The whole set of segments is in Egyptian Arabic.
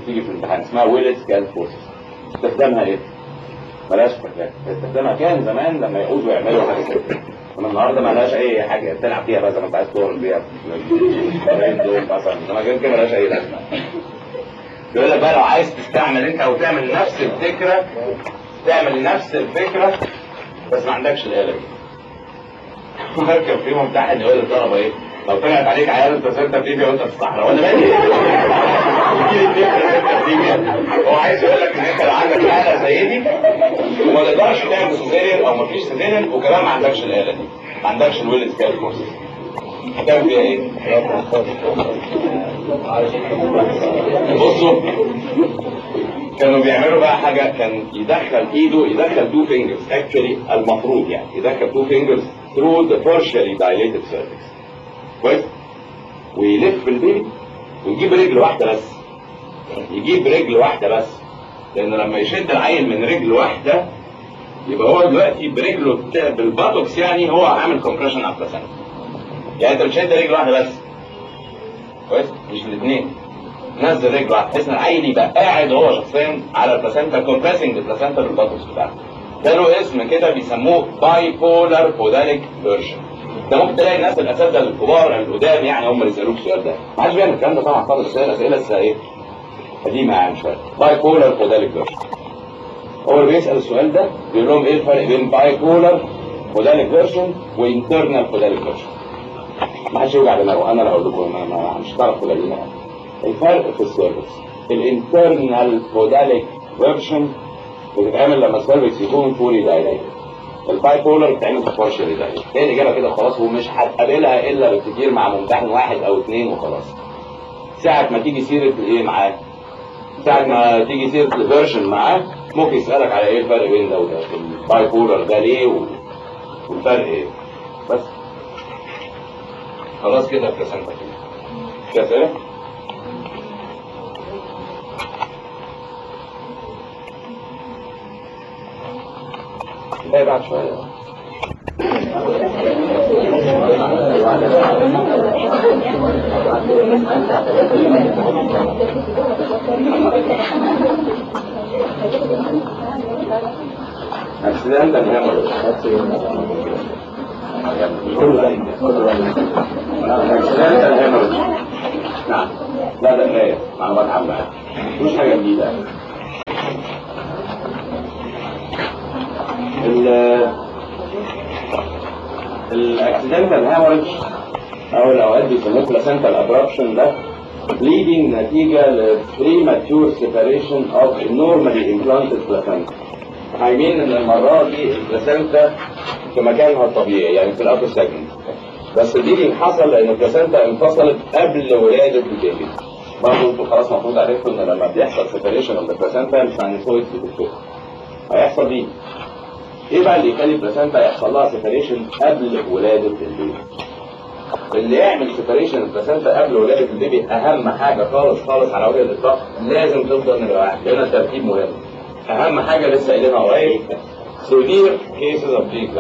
بتيجي في الامتحان اسمها ويلت سكال فورس استخدامها ايه؟ ملهاش استخدام استخدامها كان زمان لما يعوزوا يعملوا حاجه كده اما النهارده ملهاش اي حاجه تلعب فيها بقى زي ما انت عايز تورن بيها دول مثلا انما غير كده ملهاش اي لازمه يقول لك بقى لو عايز تستعمل انت او تعمل نفس الفكره تعمل نفس الفكره بس ما عندكش الاله دي مركب في ممتحن يقول للطلبه ايه لو طلعت عليك عيال انت سنت بتيجي وانت في الصحراء ولا مالي هو عايز يقول لك ان انت لو عندك حاله زي دي وما تقدرش تعمل سيزيريان او ما فيش سيزيريان وكمان ما عندكش الاله دي ما عندكش الويل سكيل كورس هتعمل فيها ايه؟ بصوا كانوا بيعملوا بقى حاجة كان يدخل ايده يدخل تو فينجرز اكشولي المفروض يعني يدخل تو فينجرز through the partially dilated cervix كويس ويلف البيبي ويجيب رجل واحدة بس يجيب رجل واحدة بس لأن لما يشد العيل من رجل واحدة يبقى هو دلوقتي برجله بتاع- بالباتوكس يعني هو عامل كومبريشن على البلاسنتا يعني انت بتشد رجل واحدة بس كويس مش الاثنين نزل رجله واحدة بحيث ان العيل يبقى قاعد هو شخصيا على البلاسنتا كومبريسنج البلاسنتا بالباتوكس بتاعته ده له اسم كده بيسموه باي بولار بوداليك فيرجن ده ممكن تلاقي الناس الاساتذه الكبار القدام يعني هم اللي يسالوك السؤال ده ما حدش بيعمل الكلام ده طبعا خالص الاسئله اسئله لسه ايه قديمه يعني شويه باي بولار بوداليك فيرجن هو اللي بيسال السؤال ده بيقول لهم ايه الفرق بين باي بولار بوداليك فيرجن وانترنال بوداليك فيرجن ما حدش يوجع دماغه انا اللي هقول لكم ما- ما- مش هتعرفوا تلاقينا يعني الفرق في السيرفكس الانترنال بوداليك فيرجن بتتعمل لما السيرفكس يكون فولي دايليتد الباي بولر بتتعمل في بارشلي دايليتد هي الاجابه كده خلاص ومش هتقابلها الا بالكتير مع ممتحن واحد او اثنين وخلاص ساعة ما تيجي سيرة الايه معاه ساعة ما تيجي سيرة الفيرجن معاه ممكن يسألك على ايه الفرق بين ده وده الباي بولر ده ليه و- والفرق ايه بس خلاص كده ابتسمت كده في اسئله لا بعد شويه accidental hemorrhage accidental hemorrhage نعم لا ده كفايه معلومات عامه مش حاجه جديده ال الاكسيدنتال هامورج او الاوقات بيسموه بلاسنتال ابرابشن ده bleeding نتيجة ل premature separation of normally implanted placenta. عايمين ان المرة دي البلاسنتا في مكانها الطبيعي يعني في الابر سيجمنت. بس البليدنج حصل لان البلاسنتا انفصلت قبل ولادة البيبي. برضه انتوا خلاص المفروض عرفتوا ان لما بيحصل separation of the placenta الساينسويدز بتتفك. هيحصل دي ايه بقى اللي يخلي البلاسنتا يحصل لها سيبريشن قبل ولاده البيبي اللي يعمل سيبريشن البلاسنتا قبل ولاده البيبي اهم حاجه خالص خالص على وجه الاطلاق لازم تفضل نمره واحد لان الترتيب مهم اهم حاجه لسه قايلينها قريب سيفير كيسز اوف بري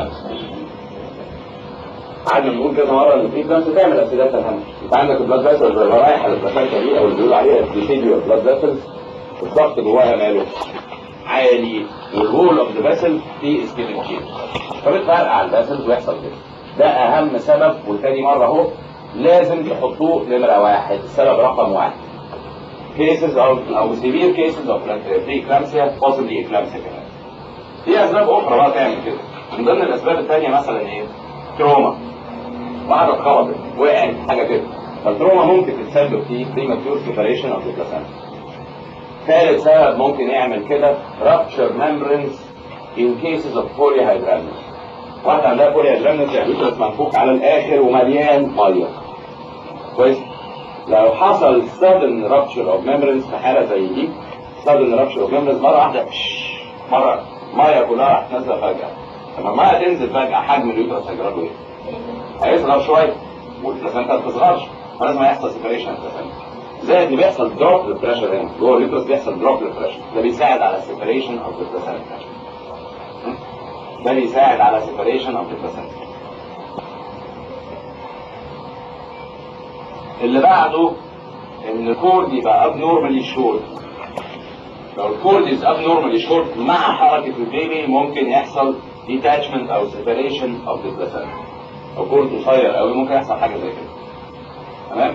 قعدنا نقول كذا مره ان البري كلامس تعمل اكسيدنت الهم انت عندك البلاد فيسلز اللي رايحه للبلاسنتا دي او اللي بيقولوا عليها ديسيديو بلاد فيسلز الضغط جواها ماله عالي والرول اوف ذا فيسل في اسكيميك تشينج فبتفرقع الفيسلز ويحصل كده ده اهم سبب وتاني مره اهو لازم تحطوه نمره واحد السبب رقم واحد كيسز او او سيفير كيسز اوف بريكلامسيا possibly eclampsia كمان في اسباب اخرى بقى تعمل كده من ضمن الاسباب الثانيه مثلا ايه تروما واحده اتخبطت وقعت حاجه كده فالتروما ممكن تتسبب في premature separation of the placenta ثالث سبب ممكن يعمل كده rupture membranes in cases of polyhydramnios واحدة عندها polyhydramnios يعني يوترس منفوخ على الآخر ومليان مية كويس لو حصل sudden rupture of membranes في حالة زي دي sudden rupture of membranes مرة واحدة بش، مرة مية كلها راح نازلة فجأة لما المية تنزل فجأة حجم اليوترس هيجرى له ايه؟ هيصغر شوية والبلاسنتا ما بتصغرش فلازم هيحصل سيبريشن البلاسنتا زائد ان بيحصل دروب للبريشر هنا جوه اليوترس بيحصل دروب للبريشر ده بيساعد على سيبريشن اوف ذا بلاسنتا ده بيساعد على سيبريشن اوف ذا بلاسنتا اللي بعده ان الكورد يبقى اب نورمالي شورت لو الكورد از abnormally شورت مع حركه البيبي ممكن يحصل detachment او separation of the placenta لو كورد قصير قوي ممكن يحصل حاجه زي كده تمام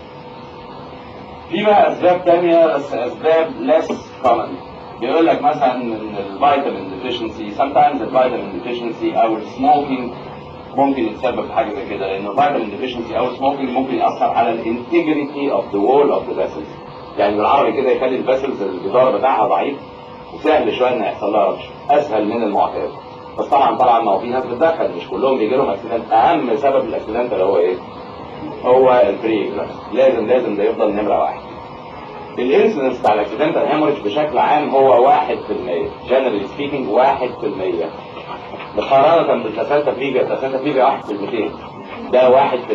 في بقى اسباب تانية بس اسباب less common بيقول لك مثلا ان الفيتامين deficiency sometimes الفيتامين deficiency او السموكينج ممكن يتسبب في حاجه زي كده لان الفيتامين deficiency او السموكينج ممكن ياثر على الانتجريتي اوف ذا وول اوف ذا فيسلز يعني بالعربي كده يخلي الفيسلز الجدار بتاعها ضعيف وسهل شويه ان يحصل لها ربش اسهل من المعتاد بس طبعا طبعا ما هو في ناس بتدخل مش كلهم بيجي لهم اكسيدنت اهم سبب الاكسيدنت اللي هو ايه؟ هو البري لازم لازم ده يفضل نمره واحد الانسيدنس بتاع الاكسيدنتال هيموريج بشكل عام هو 1% جنرالي سبيكينج 1% مقارنة بالبلاسنتا بريفيا البلاسنتا بريفيا 1 في 200 ده 1%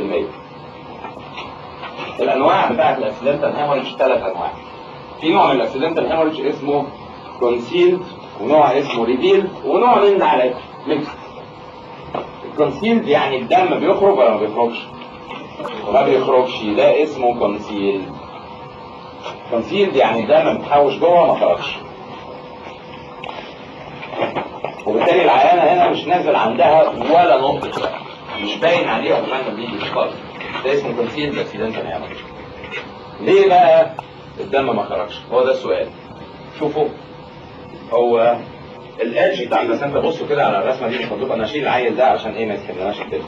الانواع بتاعت الاكسيدنتال هيموريج ثلاث انواع في نوع من الاكسيدنتال هيموريج اسمه كونسيلد ونوع اسمه ريفيلد ونوع من ده على ميكس الكونسيلد يعني الدم بيخرج ولا ما بيخرجش؟ ما بيخرجش ده اسمه كونسيلد كونسيلد يعني الدم متحوش جوه ما خرجش وبالتالي العيانه هنا مش نازل عندها ولا نقطه دم مش باين عليها الدم بيجي خالص ده اسمه كونسيلد اكسيدنتال هيموريج ليه بقى الدم ما خرجش هو ده السؤال شوفوا هو الادج بتاع البلاسنتا بصوا كده على الرسمه دي مش انا اشيل العيل ده عشان ايه ما يتحملناش الدم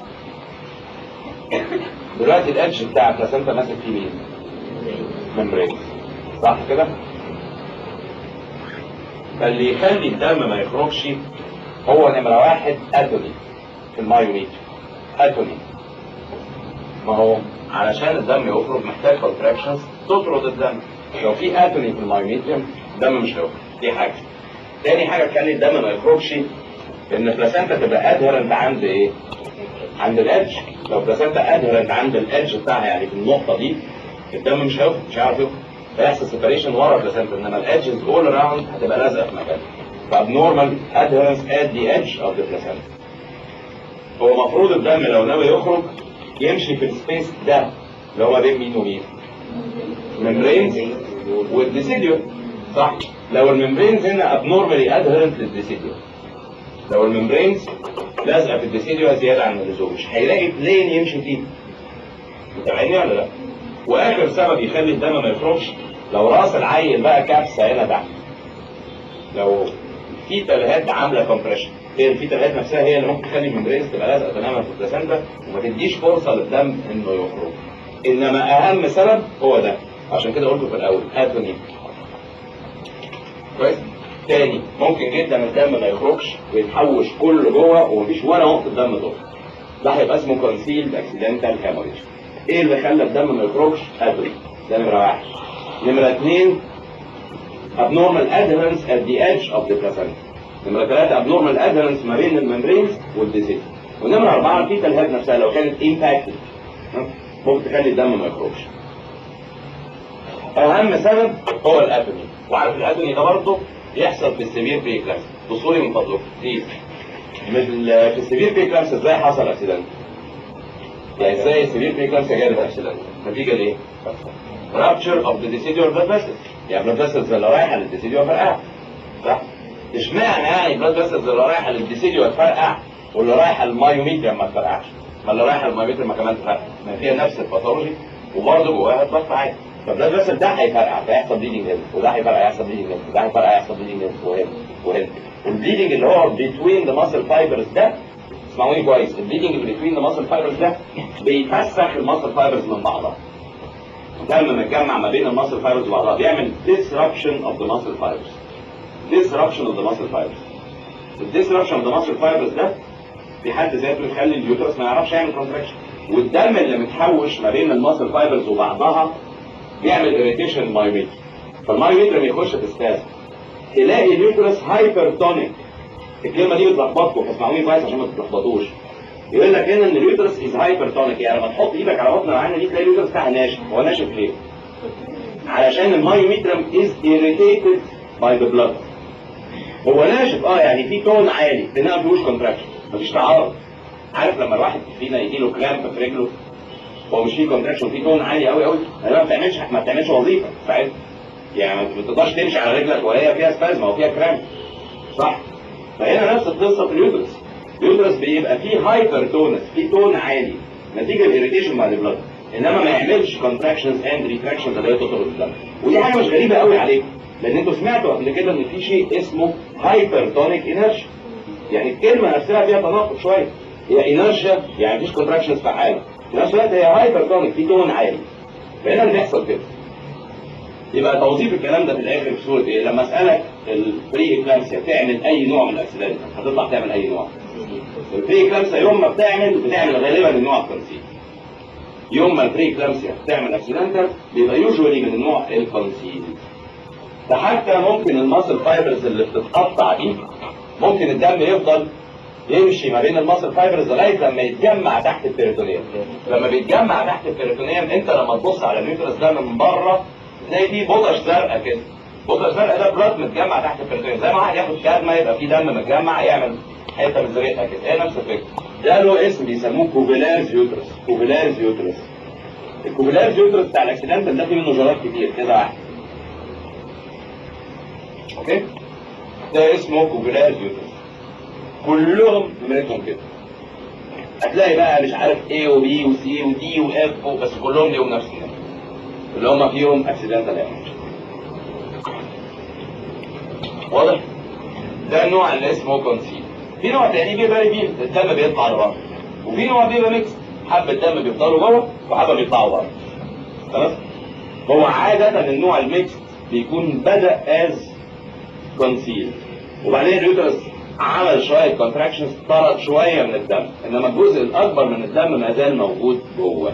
دلوقتي الادج بتاع البلاسنتا ماسك فيه مين؟ ممبرين صح كده؟ فاللي يخلي الدم ما يخرجش هو نمرة واحد اتوني في المايوميتر اتوني ما هو علشان الدم يخرج محتاج كونتراكشنز تطرد الدم لو في اتوني في المايوميتريوم الدم مش هيخرج دي حاجة تاني حاجة تخلي الدم ما يخرجش ان البلاسنتا تبقى ادهرنت عند ايه؟ عند الادج لو البلاسنتا ادهرنت عند الادج بتاعها يعني في النقطة دي الدم مش هيخرج مش هيعرف يخرج فيحصل سيبريشن ورا البلاسنتا انما الادجز اول اراوند هتبقى لازقه في مكانها فابنورمال ادهرنس ات ذا ايدج اوف ذا بلاسنتا هو المفروض الدم لو ناوي يخرج يمشي في السبيس ده اللي هو بين مين ومين؟ ممبرينز والديسيديو صح لو الممبرينز هنا ابنورمالي ادهرنت للديسيديو لو الممبرينز لازقه في الديسيديو زياده عن اللزوم مش هيلاقي بلين يمشي فيه متابعيني ولا لا؟ واخر سبب يخلي الدم ما يخرجش لو راس العيل بقى كبسه هنا تحت لو في تلهات عامله كومبريشن هي الفيتال هيد نفسها هي اللي ممكن تخلي الممبرينز تبقى لازقه تماما في البلاسنتا وما تديش فرصه للدم انه يخرج انما اهم سبب هو ده عشان كده قلته في الاول اتوني كويس تاني ممكن جدا الدم ما يخرجش ويتحوش كله جوه ومفيش ولا نقطه دم تخرج ده هيبقى اسمه كونسيلد اكسيدنتال هيموريج ايه اللي خلى الدم ما يخرجش اتوني ده نمره واحد نمره اثنين abnormal adherence at the edge of the placenta نمرة ثلاثة abnormal adherence ما بين الممبرينز والديزيز ونمرة أربعة الفيتال هيد نفسها لو كانت impacted ممكن تخلي الدم ما يخرجش أهم سبب هو الأتوني وعارف الأتوني ده برضه بيحصل في السيفير بريكلاس بصوري من فضلك بليز في السيفير بريكلاس ازاي حصل اكسيدنت؟ يعني ازاي السيفير بريكلاس جالت اكسيدنت؟ نتيجة ليه؟ rupture of the decidual blood vessels يعني blood vessels اللي رايحة للديسيديو فرقعت صح؟ اشمعنى يعني بلاد فيسلز اللي رايحه للديسيديو هتفرقع واللي رايحه للمايوميتريم ما تفرقعش ما اللي رايحه للمايوميتريم ما كمان تفرقع ما فيها نفس الباثولوجي وبرضه جواها ضغط عادي فالبلاد فيسل ده هيفرقع فيحصل بليدنج هنا وده هيفرقع يحصل بليدنج هنا وده هيفرقع يحصل بليدنج هنا وهنا وهنا والبليدنج اللي هو بين ذا ماسل فايبرز ده اسمعوني كويس البليدنج اللي بين ذا ماسل فايبرز ده بيفسخ الماسل فايبرز من بعضها دم متجمع ما بين الماسل فايبرز وبعضها بيعمل disruption of the muscle fibers disruption of the muscle fibers الديسربشن of the muscle fibers ده في حد ذاته يخلي اليوترس ما يعرفش يعمل كونتراكشن والدم اللي متحوش ما بين الماسل فايبرز وبعضها بيعمل اريتيشن المايوميتر فالمايوميتر يخش في ستاز تلاقي اليوترس هايبرتونيك الكلمه دي بتلخبطكم فاسمعوني كويس عشان ما تتلخبطوش يقول لك هنا ان اليوترس از هايبرتونيك يعني لما تحط ايدك على بطن العينه دي تلاقي اليوترس بتاعها ناشف هو ناشف ليه؟ علشان المايوميترم از irritated by the blood هو ناشف اه يعني في تون عالي لانها ما فيهوش كونتراكشن مفيش تعارض عارف لما الواحد فينا يجي له كلامب في رجله هو مش فيه كونتراكشن في تون عالي قوي قوي ما بتعملش ما بتعملش وظيفه ساعتها يعني ما تقدرش تمشي على رجلك وهي فيها سبازم او فيها كرام صح فهنا نفس القصه في اليوترس اليوترس بيبقى فيه هايبر تونس فيه تون عالي نتيجه الاريتيشن مع البلد انما ما يعملش كونتراكشنز اند ريتراكشنز اللي هي تطلب البلد ودي حاجه مش غريبه قوي عليكم لان انتوا سمعتوا قبل كده ان في شيء اسمه هايبر تونيك انرشيا يعني الكلمه نفسها فيها تناقض شويه هي انرشيا يعني مفيش كونتراكشنز فعاله في نفس الوقت هي هايبر تونيك في تون عالي فهنا اللي بيحصل كده يبقى توظيف الكلام ده في الاخر في صوره ايه؟ لما اسالك البري اكلامسيا تعمل اي نوع من الاكسيدنت هتطلع تعمل اي نوع؟ البري اكلامسيا يوم ما بتعمل بتعمل غالبا النوع التنسيق يوم ما البري اكلامسيا بتعمل اكسيدنتال بيبقى يوجوالي من النوع الكونسيل ده حتى ممكن الماسل فايبرز اللي بتتقطع دي ممكن الدم يفضل يمشي ما بين الماسل فايبرز لغايه لما يتجمع تحت البيريتونيوم لما بيتجمع تحت البيريتونيوم انت لما تبص على النيوترس ده من بره تلاقي فيه بطش زرقاء كده بطش زرقاء ده بلاد متجمع تحت البيريتونيوم زي ما واحد ياخد كادمه يبقى فيه دم متجمع يعمل حته من زرقها كده هي نفس الفكره ده له اسم بيسموه كوفيلارز يوترس كوفيلارز يوترس الكوفيلارز يوترس بتاع الاكسيدنت ده فيه منه جرات كتير كده واحد اوكي ده اسمه كوفيلارز يوترس كلهم نمرتهم كده هتلاقي بقى مش عارف A وبي وسي ودي واف بس كلهم ليهم نفس النمرة اللي هم فيهم اكسيدنتال هيموريج واضح ده النوع اللي اسمه كونسيل في نوع تاني بيبقى ريفيل الدم بيطلع لبره وفي نوع بيبقى ميكس حبه دم بيفضلوا جوه وحبه بيطلعوا بره خلاص هو عاده النوع الميكس بيكون بدا از كونسيل وبعدين اليوترس عمل شويه كونتراكشنز طرد شويه من الدم انما الجزء الاكبر من الدم ما زال موجود جوه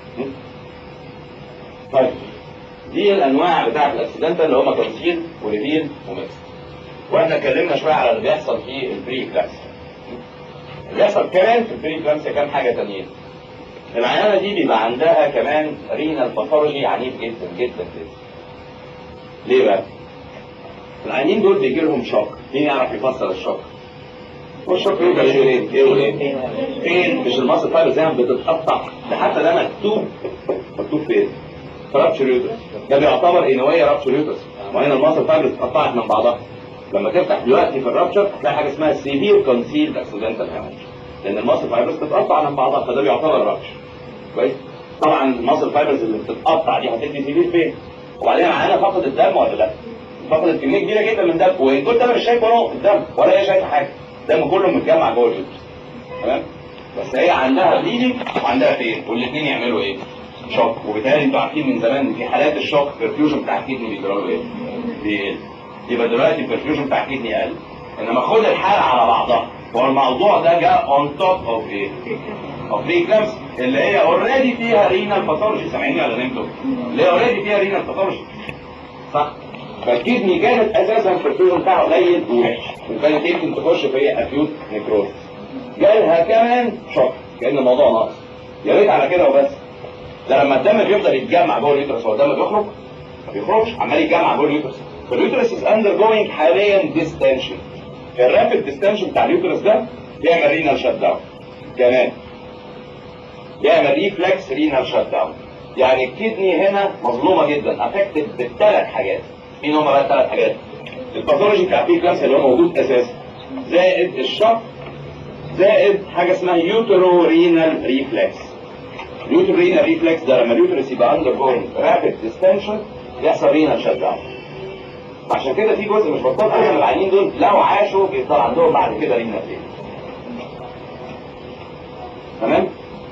طيب دي الانواع بتاعت الاكسيدنتال اللي هم كونسيل وريفيل وميكس واحنا اتكلمنا شويه على اللي بيحصل في البري كلاس اللي بيحصل كمان في البري كلاس كام حاجه تانيين العيانه دي بيبقى عندها كمان رينال باثولوجي عنيف جدا جدا جدا ليه بقى؟ العيانين دول بيجي لهم شوك مين يعرف يفسر الشوك؟ هو الشوك بيبقى شيرين ايه وايه؟ فين مش المصل فايبر زي ما بتتقطع ده حتى ده مكتوب مكتوب فين؟ رابشر يوترس ده بيعتبر انويه رابشر يوترس وهنا المصل فايبر اتقطعت من بعضها لما تفتح دلوقتي في الرابشر هتلاقي حاجه اسمها سيفير كونسيل اكسيدنتال هامج لان المصل فايبرز بتتقطع من بعضها فده بيعتبر رابشر كويس طبعا المصل فايبرز اللي بتتقطع دي هتدي سيفير فين وبعدين معانا فقد الدم ولا لا فقدت كميه كبيره جدا من الدم وان كنت انا مش شايف وراه الدم ولا هي شايفه حاجه الدم كله متجمع جوه اليوترس تمام بس هي عندها بليدنج وعندها فين والاثنين يعملوا ايه شوك وبالتالي انتوا عارفين من زمان ان في حالات الشوك البرفيوجن بتاع الكدني بيجرى له ايه بيقل يبقى دلوقتي البرفيوجن بتاع الكدني قل انما خد الحاله على بعضها هو الموضوع ده جاء اون توب اوف ايه اوف ريكلامس اللي هي اوريدي فيها رينال باثولوجي سامعيني ولا نمتوا اللي هي اوريدي فيها رينال باثولوجي صح فالكدني كانت اساسا البرفيوجن بتاعه قليل ووحش وكانت يمكن تخش في اكيوت نيكروز جالها كمان شوك كان الموضوع ناقص يا ريت على كده وبس ده لما الدم بيفضل يتجمع جوه اليوترس هو الدم بيخرج ما بيخرجش عمال يتجمع جوه اليوترس فاليوترس از اندر جوينج حاليا ديستنشن الرابid ديستنشن بتاع اليوترس ده بيعمل رينال شات داون كمان بيعمل ريفلكس رينال شات داون يعني الكدني هنا مظلومه جدا افكتد بالثلاث حاجات مين هم بقى الثلاث حاجات الباثولوجي بتاع البي كلاس اللي هو موجود اساسا زائد الشق زائد حاجه اسمها يوترو رينال ريفلكس اليوترو رينال ريفلكس ده لما اليوترس يبقى اندر جوينج رابid ديستنشن يحصل رينال شات داون عشان كده في جزء مش بطال ابدا من العيانين دول لو عاشوا بيفضل عندهم بعد كده رينا فين تمام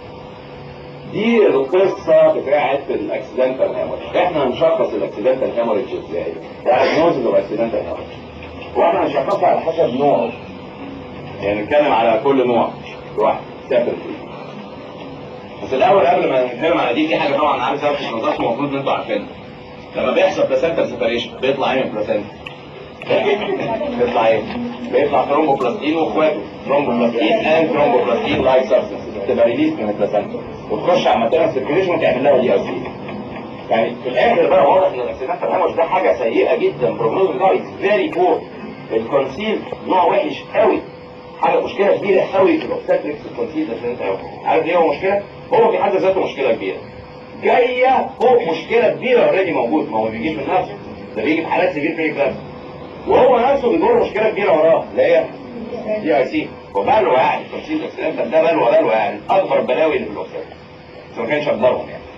دي القصه بتاعت الاكسيدنتال هاموريج احنا هنشخص الاكسيدنتال هاموريج ازاي دايجنوزز اوف اكسيدنتال هاموريج واحنا هنشخصها على حسب نوعه يعني نتكلم على كل نوع واحد سيبرتلي بس الاول قبل ما نتكلم على دي في حاجه طبعا عارف سبب النظافه المفروض ان انتوا عارفينها لما بيحصل بلاسنتا سيبريشن بيطلع ايه من البلاسنتا؟ بيطلع ايه؟ بيطلع ثرومبوبلاستين واخواته ثرومبوبلاستين اند ثرومبوبلاستين لايك سبستنس تبقى ريليز من البلاسنتا وتخش على الماتيريال سيركيليشن وتعمل لها دي اس يعني في الاخر بقى واضح ان الاكسيدنت الهامش ده حاجه سيئه جدا بروجنوز بتاعه فيري بور الكونسيل نوع وحش قوي حاجه مشكله كبيره قوي في الاوبستريكس الكونسيل ده انت عارف ايه هو مشكله؟ هو في حد ذاته مشكله كبيره جايه فوق مشكله كبيره اوريدي موجود ما هو ما بيجيش من نفسه ده بيجي في حالات سجين في كلاس وهو نفسه بيمر مشكله كبيره وراه اللي هي دي اي سي وبلوى يعني تفصيل الاكسيدنت ده بلوى بلوى يعني اكبر البلاوي اللي في الوسائل بس ما كانش اكبرهم يعني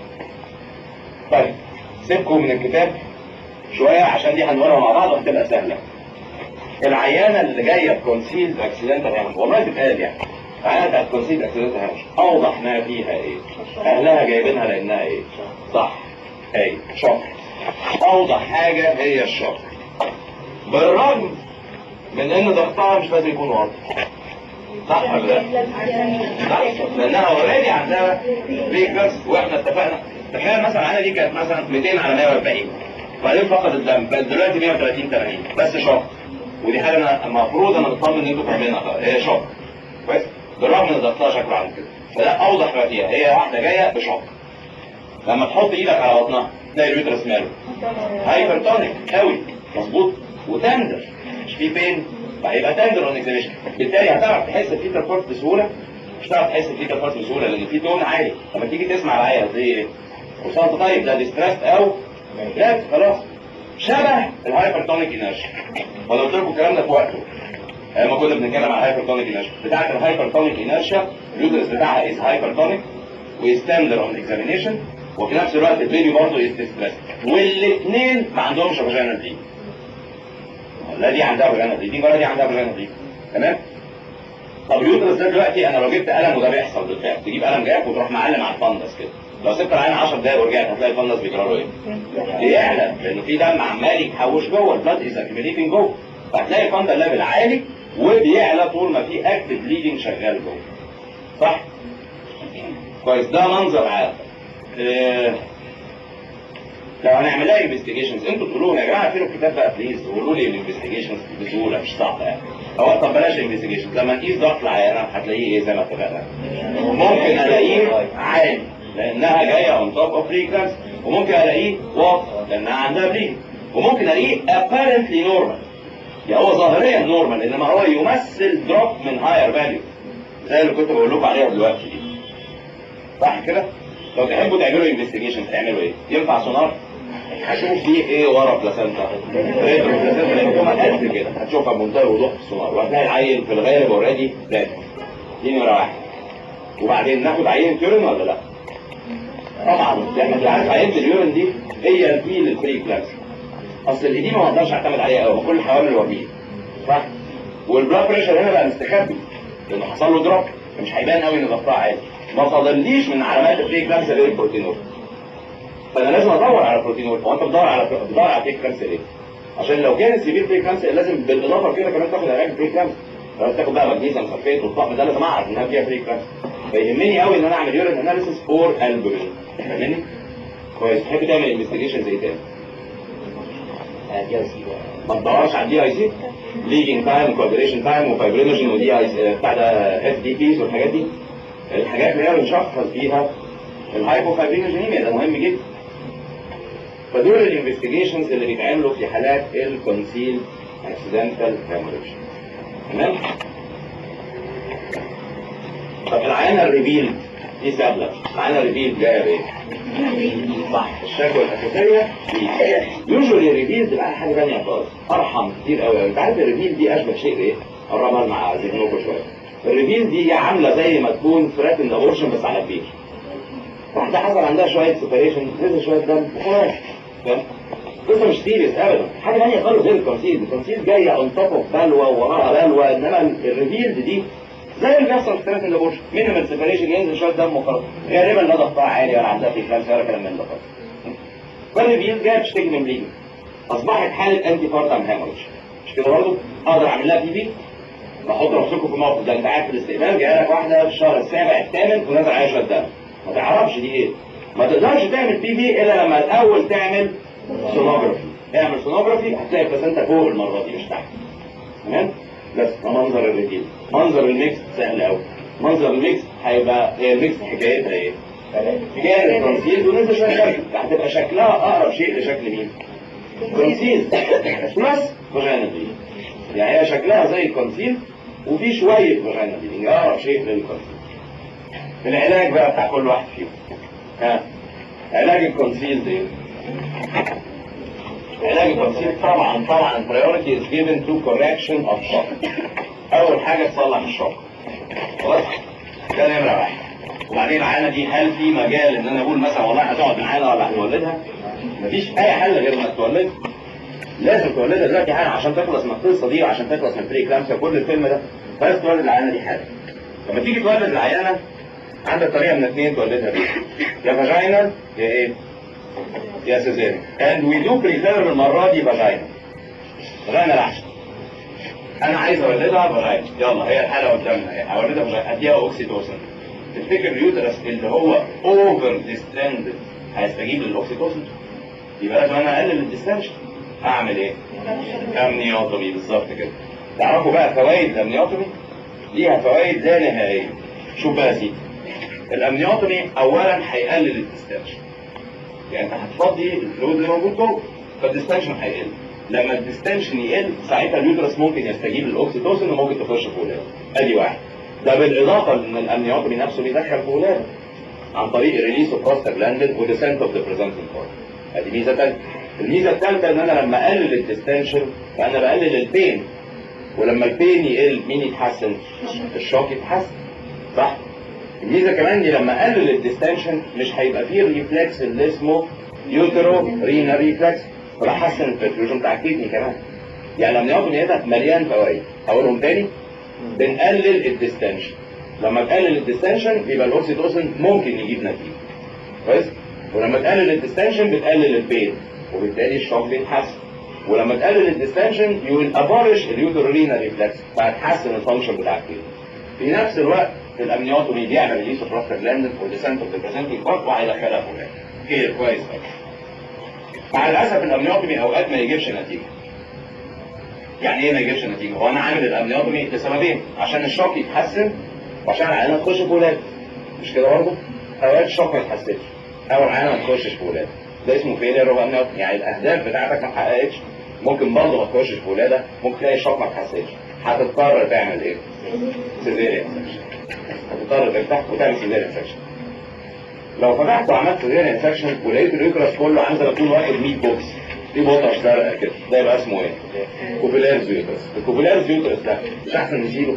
طيب سيبكم من الكتاب شويه عشان دي هنقولها مع بعض وهتبقى سهله العيانه اللي جايه بكونسيلد اكسيدنتال هامش والله تتقال يعني العيانه بتاعت كونسيلد اكسيدنتال هامش اوضح ما فيها ايه اهلها جايبينها لانها ايه صح اي شوك اوضح حاجه هي الشوك بالرغم من ان ضغطها مش لازم يكون واضح صح ولا لا؟ صح لانها اوريدي عندها بريكرز واحنا اتفقنا تخيل مثلا العينه دي كانت مثلا 200 على 140 وبعدين فقد الدم بقت دلوقتي 130 80 بس شوك ودي حاجه انا المفروض انا مطمن ان انتوا فاهمينها خلاص هي شوك كويس بالرغم ان ضغطها شكله عامل كده فده اوضح ما فيها هي واحده جايه بشوك لما تحط ايدك على بطنها تلاقي اليوترس ماله هايبرتونيك قوي مظبوط وتندر مش في بين فهيبقى تندر اون اكزيبيشن بالتالي هتعرف تحس الفيتال فورس بسهوله مش هتعرف تحس الفيتال فورس بسهوله لان في تون عالي لما تيجي تسمع العيا هتلاقي ايه وصلت طيب ده ديستريس او لا خلاص شبه الهايبرتونيك انرشيا وانا قلت لكم الكلام ده في وقته لما كنا بنتكلم على الهايبرتونيك انرشيا بتاعت الهايبرتونيك انرشيا اليوترس بتاعها از هايبرتونيك ويستندر اون اكزامينيشن وفي نفس الوقت البيبي برضه از ديستريس والاثنين ما عندهمش فاجينال بليد لا دي عندها فاجينال بليد ولا دي عندها فاجينال بليد تمام طب اليوترس ده دلوقتي انا لو جبت قلم وده بيحصل بالفعل تجيب قلم جاف وتروح معلم على الفندس كده لو سبت العين 10 دقايق ورجعت هتلاقي الفندس بيجرى له ايه؟ يعلى لانه في دم عمال يتحوش جوه البلاد از اكيميليتنج جوه فهتلاقي الفندس ليفل عالي وبيعلى طول ما في اكتف بليدنج شغال جوه صح؟ كويس ده منظر عام إيه لو هنعمل لها انفستيجيشنز انتوا تقولوا لي يا جماعه فين الكتاب بقى بليز قولوا لي الانفستيجيشنز بسهوله مش صعبه يعني هو طب بلاش انفستيجيشنز لما نقيس ضغط العيانه هتلاقيه ايه زي ما اتفقنا ممكن الاقيه عالي لانها جايه اون توب اوف بريكرانس وممكن الاقيه واطي لانها عندها بريك وممكن الاقيه apparently normal يعني هو ظاهريا نورمال انما هو يمثل دروب من هاير فاليو زي اللي كنت بقول لكم عليها دلوقتي دي صح كده؟ لو تحبوا تعملوا انفستيجيشن تعملوا ايه؟ ينفع سونار؟ هشوف فيه ايه ورا بلاسنتا ريترو بلاسنتا لان قد كده هتشوفها بمنتهى الوضوح في السونار وهتلاقي العين في الغالب اوريدي بلاد دي نمره واحد وبعدين ناخد عينه يورين ولا لا؟ طبعا احنا انت عارف عينه اليورين دي هي الفيل الفري كلاس اصل الاديمه ما اقدرش اعتمد عليها قوي كل الحوامل وبيه صح؟ والبلاد بريشر هنا بقى مستخبي لانه حصل له دروب مش هيبان قوي ان ضغطها عالي ما فاضليش من علامات الفري كلاس غير البروتينول فانا لازم ادور على بروتينول هو انت بتدور على بتدور على فري كلاس ليه؟ عشان لو كان السيفير فري كلاس لازم بالاضافه كده كمان تاخد علاج فري كلاس لو تاخد بقى مغنيسيوم سلفيت والطقم ده لازم اعرف انها فيها فري كلاس فيهمني قوي ان انا اعمل يورين اناليسيس فور البومين فاهمني؟ كويس تحب تعمل انفستيجيشن زي تاني ما تدورش على الدي اي سي ليجنج تايم كوابريشن تايم وفايبرينوجين ودي اي سي بتاع ده اف دي بيز والحاجات دي الحاجات اللي هي بنشخص فيها الهايبوفايبرينوجينيميا ده مهم جدا فدول الانفستيجيشنز اللي بيتعملوا في حالات الكونسيل اكسيدنتال هيموريج تمام طب العينه الريفيل دي سهله العينه الريفيل جايه بايه؟ صح الشكوى الاساسيه يوجوالي الريفيل تبقى حاجه ثانيه خالص ارحم كتير قوي انت عارف الريفيل دي اشبه شيء بايه؟ قربها مع ذهنكم شويه الريفيل دي عامله زي ما تكون ثريتن ابورشن بس على كبير واحده حصل عندها شويه سيبريشن نزل شويه دم وخلاص فاهم؟ قصه مش سيريس ابدا حاجه ثانيه خالص غير الكونسيل الكونسيل جايه اون توب اوف بلوى وراها بلوى انما الريفيلد دي زي اللي بيحصل في ثلاث الابورشن مينيمال سيبريشن ينزل شويه دم وخلاص غالبا لا ضغطها عالي ولا عندها في كلام ولا كلام من ده خالص فالريفيلد جايه بتشتكي من بليدنج اصبحت حاله انتي بارتم هيموريج مش كده برضه اقدر اعمل لها بي بي بحط نفسكم في موقف ده انت قاعد في الاستقبال جايه لك واحده في الشهر السابع الثامن ونازل عليها شويه دم ما تعرفش دي ايه ما تقدرش تعمل بي بي الا لما الاول تعمل سونوجرافي اعمل سونوجرافي هتلاقي البلاسنتا فوق المره دي مش تحت تمام بس ده منظر الرجيل منظر الميكس سهل قوي منظر الميكس هيبقى هي الميكس حكايتها ايه حكايه الكونسيل ونزل شويه شكل هتبقى شكلها اقرب شيء لشكل مين كونسيل بلس فاجينا دي يعني هي شكلها زي الكونسيل وفي شويه فاجينا دي اقرب شيء للكونسيل العلاج بقى بتاع كل واحد فيهم ها علاج الكونسيل ده علاج التنسيق طبعا طبعا priority is given to correction of shock اول حاجه تصلح الشوك خلاص ده نمره واحد وبعدين العينه دي هل في مجال ان انا اقول مثلا والله هتقعد معانا ولا هنولدها مفيش اي حل غير انك تولدها لازم تولدها دلوقتي حالا عشان تخلص من القصه دي وعشان تخلص من بري كلامسيا وكل الفيلم ده بس تولد العيانه دي حالا لما تيجي تولد العيانه عندك طريقه من اثنين تولدها بيها يا فاجينال يا ايه؟ يا سيزيريان and we do prefer المره دي فاجينال فاجينال احسن انا عايز اولدها فاجينال يلا هي الحاله قدامنا اهي هولدها فاجينال اديها اوكسيتوسن تفتكر اليوترس اللي هو اوفر ديستندد هيستجيب للاوكسيتوسن يبقى لازم انا اقلل الديستنشن اعمل ايه؟ امنيوتومي بالظبط كده تعرفوا بقى فوائد الامنيوتومي ليها فوائد لا نهائيه شوف بقى يا سيدي الامنيوتومي اولا هيقلل الديستنشن يعني انت هتفضي الفلويد اللي موجود جوه فالديستنشن هيقل لما الديستنشن يقل ساعتها اليوترس ممكن يستجيب للاوكسيتوسن وممكن تخش في ولاده ادي واحد ده بالاضافه ان الامنيوتومي نفسه بيدخل في ولاده عن طريق ريليس اوف بروستاجلاندين وديسنت اوف ذا بريزنتنج بارت ادي ميزه ثالثه الميزه الثالثه ان انا لما اقلل الديستنشن فانا بقلل البين ولما البين يقل مين يتحسن؟ الشوك يتحسن صح؟ الميزه كمان دي لما اقلل الديستنشن مش هيبقى فيه الريفلكس اللي اسمه يوترو رينا ريفلكس فبحسن البرفيوجن بتاع الكدني كمان يعني لما ناخد نيتها مليان فوائد هقولهم تاني بنقلل الديستنشن لما تقلل الديستنشن يبقى الاوكسيتوسن ممكن يجيب نتيجه كويس ولما تقلل الديستنشن بتقلل البين وبالتالي الشوك بيتحسن ولما تقلل الديستنشن يو ابارش اليوترولينا ريفلكس فهتحسن الفانكشن بتاع الكلى في نفس الوقت الامنيوتومي بيعمل ريليس اوف بروستاجلاندين وديسنت اوف بريزنتنج بارت وهيدخلها فوق كده كويس قوي مع الاسف الامنيوتومي اوقات ما يجيبش نتيجه يعني ايه ما يجيبش نتيجه هو انا عامل الامنيوتومي لسببين عشان الشوك يتحسن وعشان العيانه تخش في ولاده مش كده برضه اوقات الشوك ما يتحسنش او العيانه ما تخشش في ولاده ده اسمه فيلير اوف امنيوتومي يعني الاهداف بتاعتك ما اتحققتش ممكن برضه ما تخشش في ولاده ممكن تلاقي الشوك ما اتحسنش هتضطر تعمل ايه؟ سيزيريان سكشن هتضطر تفتح وتعمل سيزيريان سكشن لو فتحت وعملت سيزيريان سكشن ولقيت اليوترس كله عايز اكون واخد 100 بوكس في بوطه زرقاء كده ده يبقى اسمه ايه؟ كوبيلارز يوترس الكوبيلارز يوترس ده مش احسن نشيله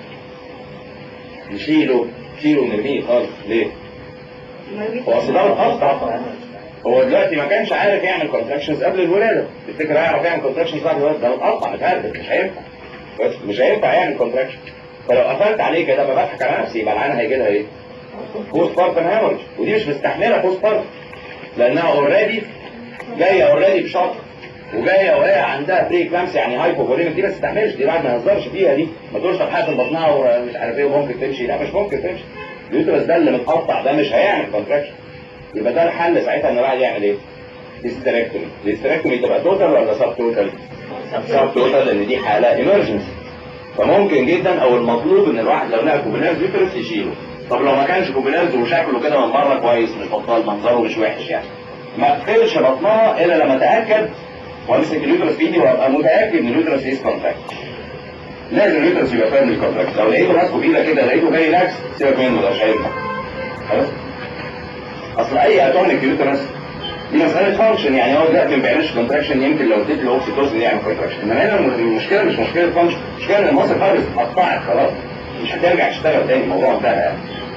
نشيله نشيله ونرميه خالص ليه؟ هو اصل ده متقطع هو دلوقتي ما كانش عارف يعمل كونتراكشنز قبل الولاده تفتكر هيعرف يعمل كونتراكشنز بعد الولاده ده متقطع متهرب مش هينفع بس مش هينفع يعمل كونتراكشن فلو قفلت عليه كده بضحك على نفسي يبقى العيان هيجي لها ايه؟ بوست بارتن هامرج ودي مش مستحمله بوست بارتن لانها اوريدي جايه اوريدي بشط وجايه وهي عندها بري كلامس يعني هايبوفوليميك دي ما تستحملش دي بعد ما يهزرش فيها دي ما تقولش طب حاسس بطنها ومش عارف ايه وممكن تمشي لا مش ممكن تمشي اليوترس ده اللي متقطع ده مش هيعمل كونتراكشن يبقى ده الحل ساعتها ان الواحد يعمل ايه؟ هيستريكتومي الهيستريكتومي تبقى توتال ولا سب توتال؟ سب توتال لان دي حاله ايمرجنسي فممكن جدا او المطلوب ان الواحد لو لقى كوبينارز يوترس يشيله طب لو ما كانش كوبينارز وشكله كده من بره كويس مش بطال منظره مش وحش يعني ما اقفلش بطنها الا لما اتاكد وامسك اليوترس في ايدي وابقى متاكد ان اليوترس از كونتاكت لازم اليوترس يبقى فاهم الكونتاكت لو لقيته ماسكه بايدك كده لقيته جاي لاكس سيبك منه ده مش هينفع خلاص اصل اي اتوميك يوترس دي مسألة فانكشن يعني هو دلوقتي ما بيعملش كونتراكشن يمكن لو اديت له اوكسيتوسن يعمل كونتراكشن انما هنا المشكلة مش مشكلة فانكشن المشكلة ان المصل خالص اتقطعت خلاص مش هترجع تشتغل تاني الموضوع انتهى يعني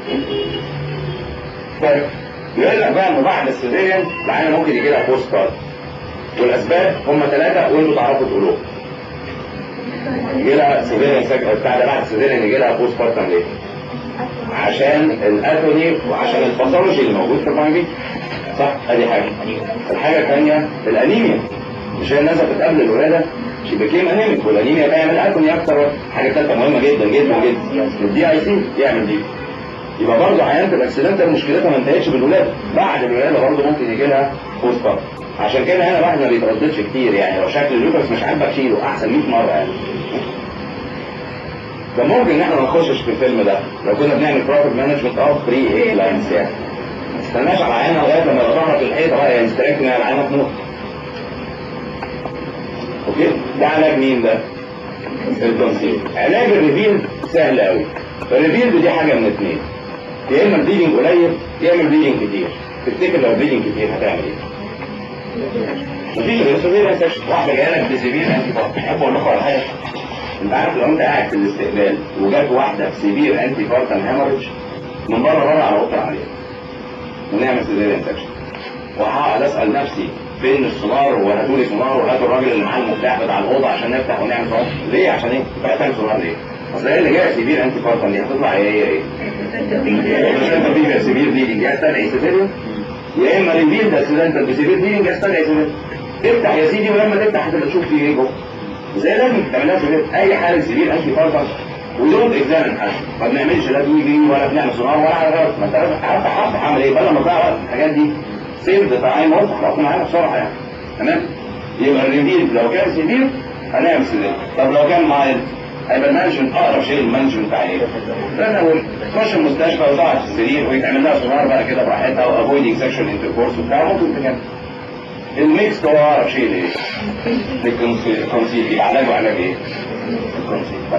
طيب يقول لك بقى انه بعد السيزيريان العيان ممكن يجي لها بوست بارت والاسباب هم ثلاثة وانتوا تعرفوا تقولوهم يجي لها سيزيريان بتاع ده بعد السيزيريان يجي لها بوست بارتم ليه؟ عشان الاتوني وعشان الباثولوجي اللي موجود في المايبي صح ادي حاجه الحاجه الثانيه الانيميا مش هي الناس قبل الولاده شي بيكيم انيميك والانيميا تعمل اتوني اكتر حاجه ثالثه مهمه جدا جدا جدا الدي اي سي يعمل دي يبقى برضه عيانه الاكسيدنتال مشكلتها ما انتهتش بالولاده بعد الولاده برضه ممكن يجي لها بوست بارت عشان كده هنا الواحد ما بيترددش كتير يعني لو شكل اليوترس مش عاجبك شيله احسن 100 مره يعني ده ممكن ان احنا ما نخشش في الفيلم ده لو كنا بنعمل بروبر مانجمنت اوف بري اكلاينس يعني ما تستناش على عينها لغايه لما تظهر في الحيطه بقى ينستريكت ان العينه تموت اوكي ده علاج مين ده؟ التنسيق علاج الريفيل سهل قوي الريفيل دي حاجه من اثنين يا اما البليدنج قليل يا اما البليدنج كتير تفتكر لو البليدنج كتير هتعمل ايه؟ مفيش غير سيفير انفكشن واحده جايه لك بسيفير انتي بارتن احب اقول لكم على حاجه انت عارف لو انت قاعد في الاستقبال وجات واحده بسيفير انتي بارتن هيموريدج من بره بره على اوضه العمليه ونعمل سيفير انفكشن وهقعد اسال نفسي فين السونار وهاتوا لي سونار وهاتوا الراجل اللي معاه المفتاح بتاع الاوضه عشان نفتح ونعمل سونار ليه عشان ايه؟ محتاج سونار ليه؟ اصل هي اللي جايه سيفير انتي بارتن دي هتطلع هي هي ايه؟ مش انت فيها سيفير بليدنج جاي استدعي سيفيريا يا اما ريفيل ده اكسيدنتال بسيفير بليدنج جاي استدعي سيفيريا افتح يا سيدي ولما تفتح هتبقى تشوف فيه ايه جوه زي لازم تعملها سيفير اي حاله سيفير انتي بارتن ودونت اكزامن حاجه ما بنعملش لا دي بي ولا بنعمل سونار ولا حاجه ما انت لازم عارف عارف اعمل ايه بدل ما تضيع وقت في الحاجات دي سيف ذا تايم وافتح معانا بسرعه يعني تمام يبقى الريفيل لو كان سيفير هنعمل سيفير طب لو كان مايلد هيبقى المانجمنت اقرب شيء المانجمنت بتاع ايه؟ فانا اقول تخش المستشفى وتقعد في السرير ويتعمل لها سونار بقى كده براحتها وافويدنج سكشوال انتركورس وبتاع ممكن تكمل الميكس هو اقرب شيء لايه؟ للكونسيل يبقى علاجه علاج ايه؟ الكونسيل بس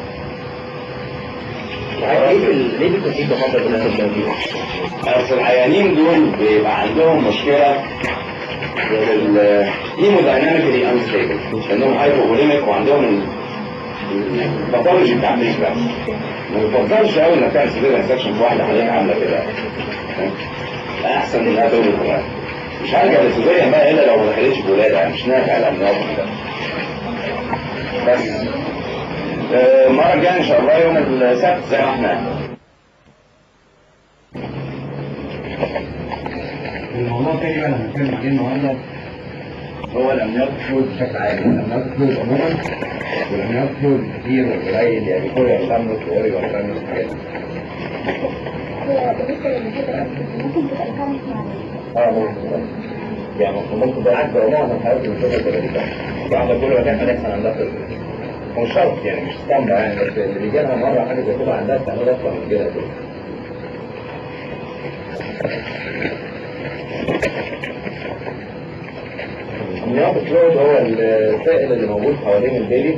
ليه بيكون في تفاضل بين التنبيه؟ اصل العيانين دول بيبقى عندهم مشكله في الهيمودايناميكلي انستيبل لانهم هايبوفوليميك وعندهم الباثولوجي بتاع مش بس ما بتفضلش قوي انك تعمل سيفير انفكشن في واحده حضرتك عامله كده احسن من انها تولد كمان مش هرجع للسيزيريان بقى الا لو ما دخلتش بولاده يعني مش نافع الامراض ده بس آه، المره الجايه ان شاء الله يوم السبت زي ما احنا الموضوع تاني بقى اللي هنتكلم عليه النهارده هو الامنيات فلويد بشكل عام الامنيات فلويد عموما والامنيات فلويد كتير وقليل يعني كل يعتمد ويوري ويعتمد الحاجات دي هو بالنسبة للمحيط ممكن تبقى الكارنت مع اه ممكن يعني ممكن بالعكس هو معظم حالات الانسان كده دي واحدة كل ما كان هنحصل عندها فلويد هو مش شرط يعني مش اسطمبة يعني بس اللي بيجي لها مرة حاجة زي كده عندها استعمال أكتر من كده كده النياط فلويد هو السائل اللي موجود حوالين البيبي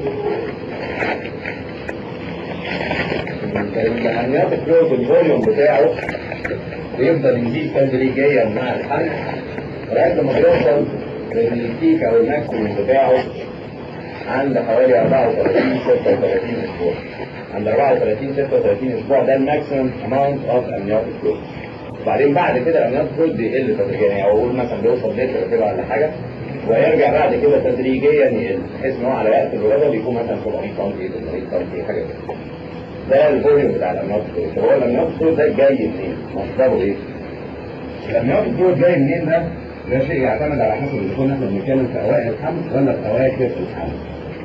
النياط فلويد الفوليوم بتاعه بيفضل يزيد تدريجيا مع الحمل لغايه لما بيوصل للبيك او الماكسيموم بتاعه عند حوالي 34 36 اسبوع عند 34 36 اسبوع ده الماكسيمم اماونت اوف امنيوتيك فلويد وبعدين بعد كده الامنيوتيك فلويد بيقل تدريجيا يعني اقول مثلا بيوصل لتر كده ولا حاجه ويرجع بعد كده تدريجيا يقل بحيث ان هو على وقت الولاده بيكون مثلا 700 سم 800 سم حاجه كده ده الفوليوم بتاع الامنيوتيك فلويد هو الامنيوتيك فلويد ده جاي منين؟ مصدره ايه؟ الامنيوتيك فلويد جاي منين ده؟ ده شيء يعتمد على حسب اذا كنا احنا بنتكلم في اوائل الحمل ولا في اواخر الحمل.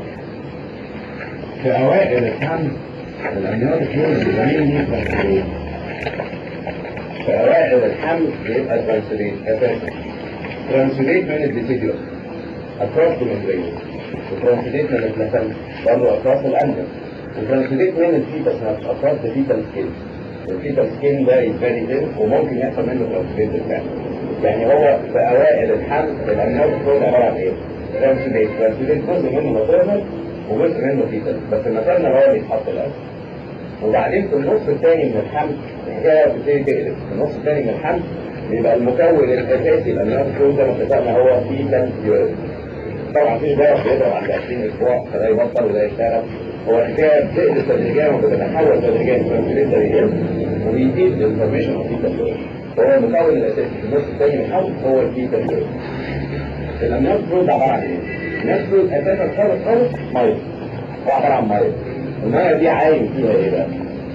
في اوائل الحمل الامنيوتيك فلويد بيبقى مين ترانسليت في اوائل الحمل بيبقى ترانسليت اساسا ترانسليت من الديسيديوس اكروس الممبرين وترانسليت من البلاسنتا برضه اكروس الانجل وترانسليت من الفيتس نفسه اكروس الفيتال سكين الفيتال سكين ده يتبني ثين وممكن يحصل منه ترانسليت بالفعل يعني هو في اوائل الحمل الامنيوتيك فلويد عباره عن ايه؟ ترانسليت ترانسليت جزء منه ماتيرنال وجزء منه فيتال بس الماتيرنال هو اللي يتحط الاول وبعدين في النص الثاني من الحمل الحكايه بتبتدي تقلب في النص الثاني من الحمل بيبقى المكون الاساسي للامنيوتيك فلويد زي ما اتفقنا هو فيتال يورين طبعا مفيش دواء بيضرب عند 20 اسبوع فده يبطل وده يشتغل هو الحكايه بتقلب تدريجيا وبتتحول تدريجيا ترانسليت ده يقل وبيزيد الانفورميشن اوف فيتال يورين هو المكون الاساسي في النص الثاني من الحمل هو الفيتال يورين الامنيوتيك فلويد عباره عن ايه؟ الامنيوتيك فلويد اساسا خالص خالص ميه هو عباره عن ميه الميه دي عايم فيها ايه بقى؟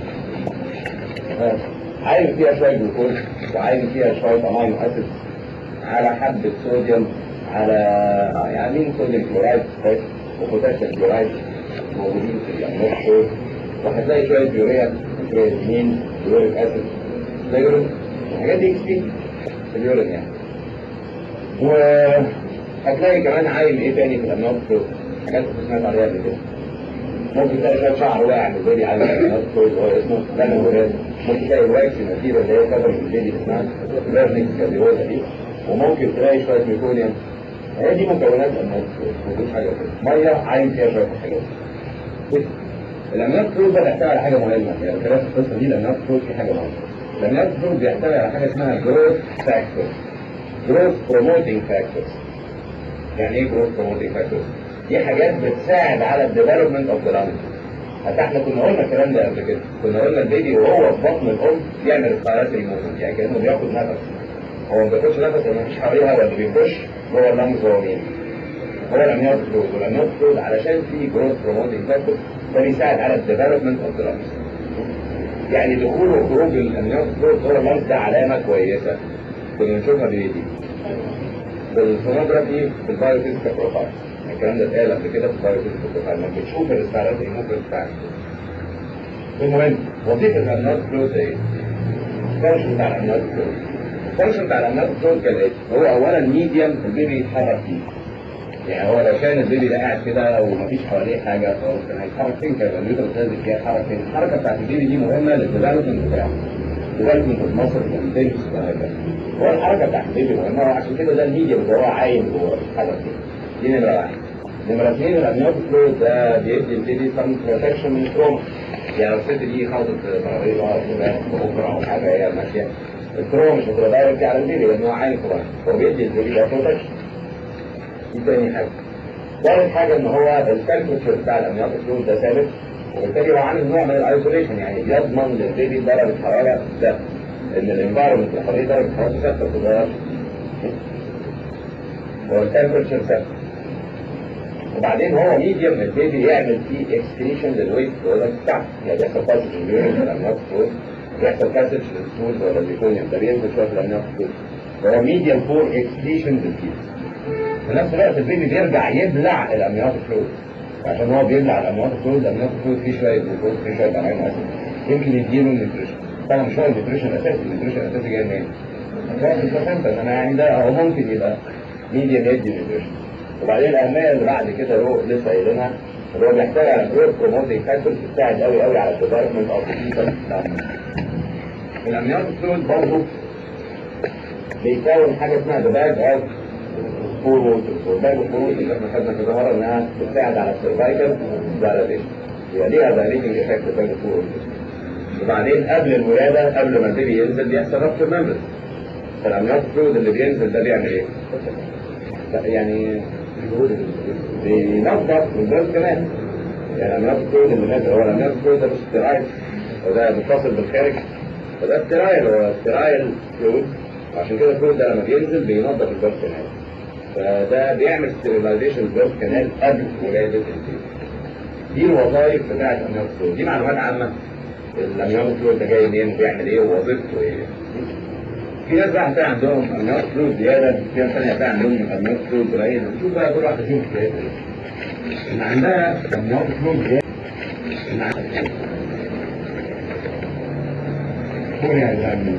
عايم فيها شويه جلوكوز وعايم فيها شويه امينو اسيد على حبه صوديوم على يعني مين صوديوم كلورايد كويس وبوتاسيوم كلورايد موجودين في الامنيوتيك وهتلاقي شويه يوريا كرياتينين يوريك اسيد ده يورين الحاجات دي كتير في اليورين يعني وهتلاقي كمان عايم ايه تاني في الامنيوتيك حاجات سمعت عليها قبل كده ممكن تلاقي شويه شعر واقع من البيبي على الامنيوتيك هو اسمه دم ولاد ممكن تلاقي الواكس النتيجه اللي هي كفر البيبي اسمها ليرنينج كارديوزا دي وممكن تلاقي شويه ميكونيوم هي دي مكونات الامنيوتيك مفيش حاجه كده ميه عايم فيها شويه حاجات الامنيوتيك فلويد ده بيحتوي على حاجه مهمه يعني خلاف القصه دي الامنيوتيك فلويد في حاجه مهمه الامنيوتيك فلويد بيحتوي على حاجه اسمها جروث فاكتور جروث بروموتنج فاكتورز يعني ايه جروث بروموتنج فاكتورز؟ دي حاجات بتساعد على الديفلوبمنت اوف ذا لانج حتى احنا كنا قلنا الكلام ده قبل كده كنا قلنا البيبي وهو في بطن الام بيعمل ريسبيراتوري موفمنت يعني كانه بياخد نفس هو ما بياخدش نفس لما مفيش حواليه هواء اللي بيخش جوه اللانجز هو مين؟ هو الامنيوت فلويد والامنيوت فلويد علشان في جروث بروموتنج فاكتور ده بيساعد على الديفلوبمنت اوف ذا لانجز يعني دخول وخروج الامنيوت فلويد جوه اللانجز ده علامه كويسه كنا بنشوفها بايدي بالسونوجرافي في البايوفيزيكال بروفايل الكلام ده اتقال قبل كده في البايوفيزيكال بروفايل لما بتشوف الريسبيراتوري موفمنت بتاعك المهم وظيفه الامنيوت فلويد ايه؟ الفانكشن بتاع الامنيوت فلويد الفانكشن بتاع الامنيوت فلويد كالاتي هو اولا ميديم البيبي يتحرك فيه يعني هو لو كان البيبي ده قاعد كده ومفيش حواليه حاجه خلاص كان هيتحرك فين كان اليوتر لازم فيها يتحرك فين الحركه بتاعت البيبي دي مهمه للديفلوبمنت بتاعه ديفلوبمنت اوف مصر والانتنس وهكذا هو الحركه بتاعت البيبي مهمه وعشان كده ده الميديم اللي هو عايم جوه الحركه دي دي نمره واحد نمرة اثنين الامنيوت فلويد ده بيدي البيبي سم بروتكشن من التروما يعني لو الست دي خبطت ترابيزه كده بكره او حاجه هي ماشيه التروما مش هتبقى دايركت على البيبي لان هو عايم طبعا هو بيدي البيبي ده بروتكشن دي تاني حاجه ثالث حاجه ان هو التمبرتشر بتاع الامنيوت فلويد ده ثابت وبالتالي هو عامل نوع من الايزوليشن يعني يضمن للبيبي درجه حراره ثابته ان الانفايرمنت اللي حواليه درجه حرارته ثابته ما بتتغيرش هو التمبرتشر ثابت وبعدين هو ميديوم البيبي يعمل فيه اكسكريشن للويت برودكت بتاعته يعني بيحصل باسج لليورين في الامنيوت فلويد بيحصل باسج للسود ولا البيكونيوم ده بينزل شويه في الامنيوت فلويد فهو ميديوم فور اكسكريشن للفيس في نفس الوقت البيبي بيرجع يبلع الامنيوت فلويد عشان هو بيبلع الامنيوت فلويد الامنيوت فلويد فيه شويه جلوكوز فيه شويه امينو اسيد يمكن يديله النيوتريشن طبعا مش هو النيوتريشن الاساسي النيوتريشن الاساسي جاي منين؟ هو في البلاسنتا انا يعني ده هو ممكن يبقى ميديم يدي نيوتريشن وبعدين الاهميه اللي بعد كده هو لسه قايلينها اللي هو بيحتاج على جروث بروموتنج فاكتورز بتساعد قوي قوي على الديفلوبمنت اوف الامنيوت فلويد برضه بيكون حاجه اسمها ذا باج اوف فور ووترز والباج اوف فور ووترز احنا خدنا في ظهر انها بتساعد على السرفايكال دايلاتيشن يبقى ليها دايليتنج افكت الباج اوف فور ووترز وبعدين قبل الولاده قبل ما البيبي ينزل بيحصل ربط ممبرز فالامنيوت فلويد اللي بينزل ده بيعمل ايه؟ يعني بينظف البيض كمان يعني الامنيوت فلويد اللي نازل هو الامنيوت فلويد ده مش سترايل وده متصل بالخارج فده سترايل هو سترايل فلويد عشان كده الفلويد ده لما بينزل بينظف البيض كمان فده بيعمل ستيرلايزيشن البيض كمان قبل ولاده البيبي دي الوظائف بتاعت الامنيوت فلويد دي معلومات عامه الامنيوت فلويد ده جاي منين وبيعمل ايه ووظيفته ايه في ناس بقى هتلاقي عندهم امنيوت فلويد زياده في ناس ثانيه هتلاقي عندهم امنيوت فلويد قليل نشوف بقى كل واحده فيهم حكايتها ايه اللي عندها امنيوت فلويد زياده اللي عندها كوريا الامنيوت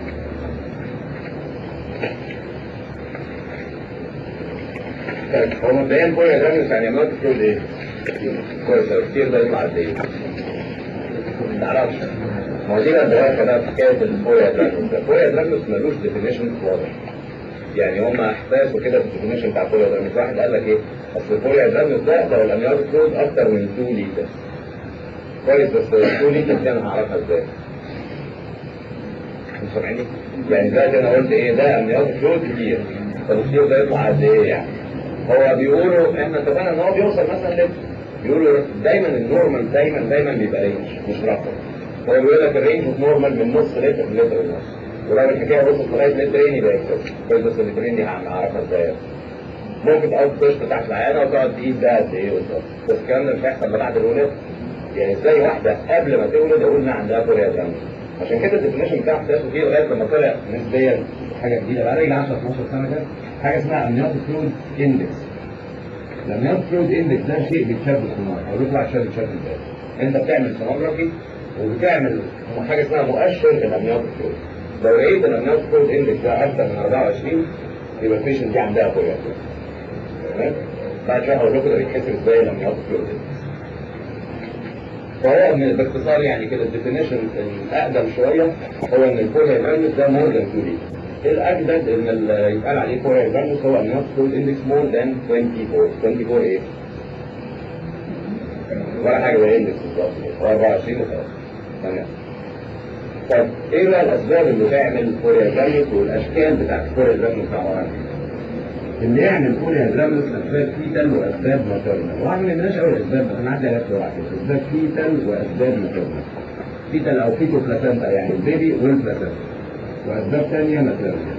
هو مبدئيا كوريا الامنيوت يعني امنيوت فلويد ايه؟ كويس لو كتير ده يطلع قد ايه؟ ما تعرفش ما هو دي بقى دلوقتي بقى في حكايه الفوريا دراجونز الفوريا دراجونز ملوش ديفينيشن واضح يعني هم احساسوا كده في الديفينيشن بتاع الفوريا دراجونز واحد قال لك ايه اصل الفوريا دراجونز ده لو الاميال فلويد اكتر من 2 لتر كويس بس 2 لتر دي انا هعرفها ازاي؟ مش سامعني؟ يعني دلوقتي انا قلت ايه ده اميال فلويد كتير طب الكتير ده يطلع قد ايه يعني؟ هو بيقولوا احنا اتفقنا ان هو بيوصل مثلا لتر بيقولوا دايما النورمال دايما دايما بيبقى رينج مش رقم هو بيقول لك الرينج اوف نورمال من نص لتر لتر ونص ولو الحكايه وصلت لغايه لترين يبقى اكسس كويس بس اللترين دي هعرفها ازاي ممكن تقعد تشط تحت العيانه وتقعد تقيس ده قد ايه بالظبط بس الكلام ده مش هيحصل بعد الولاده يعني ازاي واحده قبل ما تولد اقول انها عندها كوريا جامد عشان كده الديفينيشن بتاع احساسه فيه لغايه لما طلع نسبيا حاجه جديده بقى راجل 10 12 سنه كده حاجه اسمها امنيوت فلويد اندكس الامنيوت فلويد اندكس ده شيء بيتشاف بالسونار او بيطلع شاب بيتشاف ازاي انت بتعمل سونوجرافي وبتعمل حاجه اسمها مؤشر الامنيوت فلويد لو لقيت الامنيوت فلويد اندكس ده اكثر من 24 يبقى البيشنت دي عندها كوريا تمام بعد شويه هقول لكم ده بيتحسب ازاي الامنيوت فلويد فهو من باختصار يعني كده الديفينيشن الاقدم شويه هو ان الكوريا جرانوس ده مور ذان 2 لتر الاجدد ان اللي يتقال عليه كوريا جرانوس هو امنيوت فلويد اندكس مور ذان 24 24 ايه؟ ولا حاجه زي اندكس بالظبط 24 وخلاص تمام طب ايه بقى الاسباب اللي تعمل كوريا جرانوس والاشكال بتاعت الكوريا جرانوس عباره عن ايه؟ اللي يعمل كل هيدرامس اسباب فيتال واسباب ماتيرنال واحنا ما عندناش قوي اسباب بس هنعدي عليها بسرعه كده اسباب فيتال واسباب ماتيرنال فيتال او فيتو بلاسنتا يعني البيبي والبلاسنتا واسباب ثانيه ماتيرنال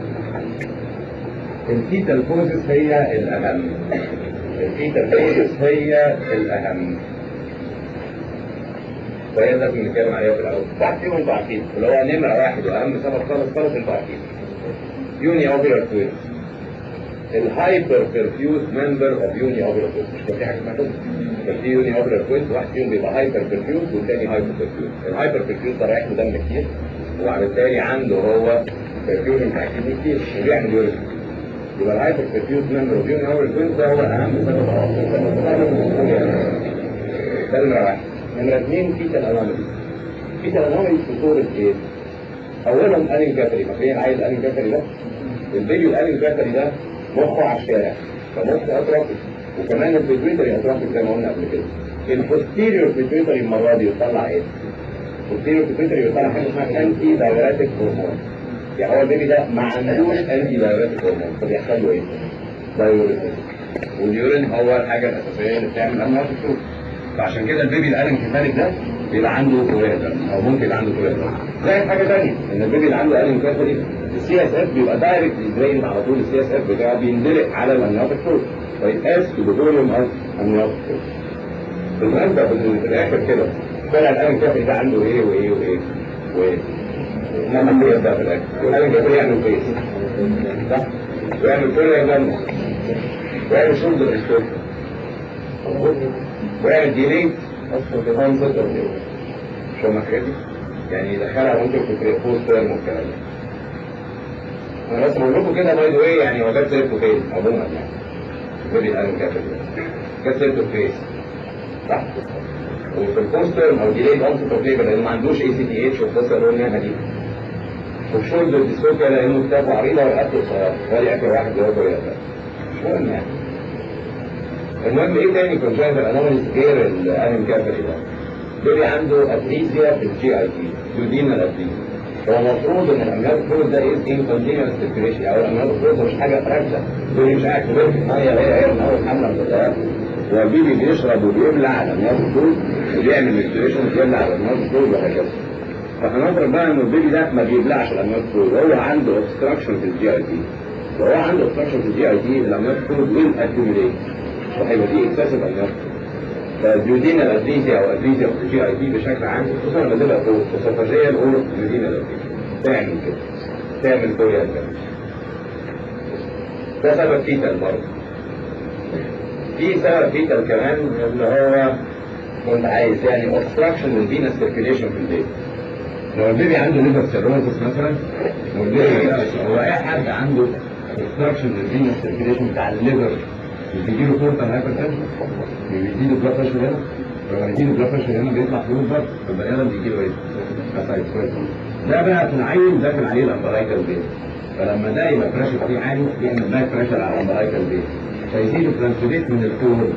الفيتال كوزس هي الاهم الفيتال كوزس هي الاهم وهي لازم نتكلم عليها في الاول واحد فيهم انتوا عارفين اللي هو نمره واحد واهم سبب خالص خالص انتوا عارفين يوني اوبيلر توينز الهايبر بيرفيوز ممبر اوف يوني اوبيلر توينز مش كان في حاجه اسمها كده كان في يوني اوبيلر توينز واحد فيهم بيبقى هايبر بيرفيوز والتاني هايبر بيرفيوز الهايبر بيرفيوز ده رايح له دم كتير وبالتالي عنده هو بيرفيوجن بتاع كتير كتير وبيعمل يورين يبقى الهايبر بيرفيوز ممبر اوف يوني اوبيلر توينز ده هو اهم سبب ده نمره واحد نمرة اثنين فيتال انومالي فيتال انومالي في صورة ايه؟ أولهم ألين جاتري فاكرين عايز ألين جاتري ده؟ الفيديو الألين جاتري ده مخه على الشارع فمخه أترافي وكمان البيتويتري أترافي زي ما قلنا قبل كده البوستيريور بيتويتري المرة دي يطلع ايه؟ البوستيريور بيتويتري يطلع حاجة اسمها أنتي دايوريتك هرمون يعني هو البيبي ده ما عندوش أنتي دايوريتك هرمون فبيحصل له ايه؟ دايوريتك واليورين هو الحاجة الأساسية اللي بتعمل أمراض السكر فعشان كده البيبي الالم كفالك ده بيبقى عنده كوريدا او ممكن يبقى عنده كوريدا زائد حاجه ثانيه ان البيبي اللي عنده الم كفالك السي اس اف بيبقى دايركت درين على طول السي اس اف بتاعه بيندلق على الامنيوتيك فلويد فيتقاس في الفوليوم اوف امنيوتيك فلويد بالمناسبه في في الاخر كده طلع الالم كفالك ده عنده ايه وايه وايه وايه انما هي ده في الاخر والالم كفالك يعمل فيس صح ويعمل كوريدا ويعمل شولدر استوك ويعمل ديلي كونسبت اوف ليبر شو ما دي يعني يدخلها ممكن في بوست تيرم والكلام ده انا بس بقول لكم كده باي ذا واي يعني هو جاب سيرته فين عموما يعني بيبي الان كافر جاب سيرته فين صح وفي البوست تيرم او ديلي كونسبت اوف ليبر لانه ما عندوش اي سي تي اتش وخسر له انها دي وفي شولدر ديسلوكيا لانه كتافه عريضه ورقبته قصيره وادي اخر واحد اللي هو كوريا مش مهم يعني المهم ايه تاني كونجنتال انوماليز غير الانيم كافري ده بيبي عنده اتريزيا في الجي اي تي يودينال اتريزيا هو المفروض ان الاميال فلويد ده از ان كونتينوس سيركيوليشن او الاميال فلويد مش حاجه فراكشه بيبي مش قاعد في الميه هي هي من اول حمله من والبيبي بيشرب وبيبلع الاميال فلويد وبيعمل ميكسيشن وبيبلع الاميال فلويد وهكذا فهنضرب بقى ان البيبي ده ما بيبلعش الاميال فلويد هو عنده اوبستراكشن في الجي اي تي لو هو عنده اوبستراكشن في الجي اي تي الاميال فلويد ويل اكيوميليت وهيبقى دي اكسسيف انيرت فالديودينا الادريزيا او ادريزيا في الجي اي تي بشكل عام خصوصا لما تبقى فوق اسوفاجيا او ديودينا الادريزيا تعمل كده تعمل كوريا ده سبب فيتال برضه في سبب فيتال كمان اللي هو كنت عايز يعني obstruction للفينس سيركيوليشن في البيبي لو البيبي عنده ليفر سيروزس مثلا والبيبي هو اي حد عنده obstruction للفينس سيركيوليشن بتاع الليفر بيجيله كورتال هايبرتنشن بيديله بلاد بريشر هنا لما يديله بلاد بريشر هنا بيطلع فلوس بس فالبني ادم بيجيله ايه؟ اسايد ده بقى في العين ده في العين الامبرايكال بيت فلما ده يبقى بريشر فيه عالي يعمل باك بريشر على الامبرايكال بيت فيزيد الترانسليت من الكور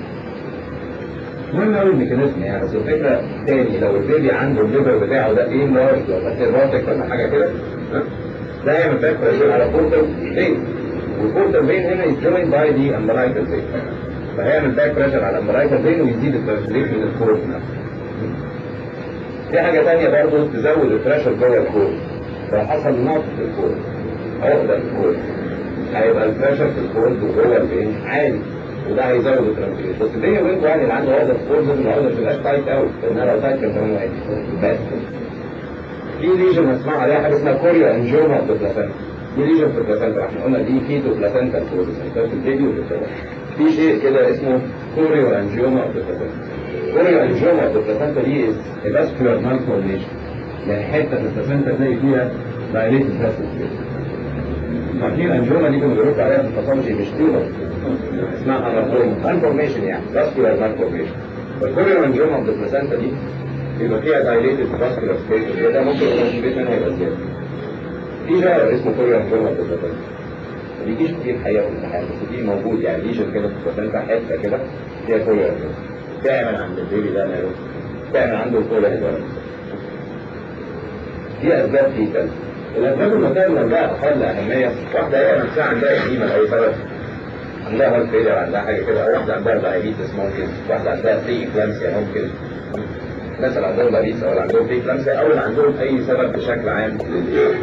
مهم قوي الميكانيزم يعني بس الفكره تاني لو البيبي عنده الليفر بتاعه ده ايه لارج ولا سيروتك ولا حاجه كده ده يعمل باك بريشر على كورتال بيت والكورتال فين هنا يتجوين باي دي امبرايكال فين فهيعمل باك بريشر على الامبرايكال فين ويزيد الترانسليت من الكور نفسه في حاجة تانية برضه تزود البريشر جوه الكور لو حصل نقص في الكور عقدة في الكور هيبقى البريشر في الكور جوه البين عالي وده هيزود الترانسليت بس بيني وبينكم يعني اللي عنده عقدة في الكور لازم العقدة ما تبقاش تايت قوي لأنها لو تايت كان زمان واحد بس في ليجن هسمع عليها حاجة اسمها كوريا انجوما اوف ذا دي ليجن في البلاسنتا احنا قلنا دي كيتو بلاسنتا في الفيديو في شيء كده اسمه كوريو انجيوما اوف ذا كوريو انجيوما اوف ذا بلاسنتا دي فاسكولار مالفورميشن يعني حته في البلاسنتا تلاقي فيها دايليتد فاسل كده عارفين الانجيوما دي كانوا بيردوا عليها في الباثولوجي مش تيومر اسمها مالفورميشن يعني فاسكولار مالفورميشن فالكوريو انجيوما اوف ذا بلاسنتا دي يبقى فيها دايليتد فاسكولار سبيس ده ممكن الكونسنتريشن هنا يبقى زياده في جار اسمه كوريو انجيوما اوف ذا بلاسنتا ما بيجيش كتير الحقيقه في الامتحان بس دي موجود يعني ليجن كده في البلاسنتا حته كده فيها كوريو انجيوما تعمل عند البيبي ده ماله تعمل عنده كل هدول دي اسباب فيتال الاسباب المتابعه بقى اقل اهميه واحده هي نفسها عندها اديمه لاي سبب عندها هارت فيلر عندها حاجه كده أو واحده عندها دايابيتس ممكن واحده عندها بري اكلامسيا ممكن الناس اللي عندهم دايابيتس او اللي عندهم بري اكلامسيا او اللي عندهم اي سبب بشكل عام للايه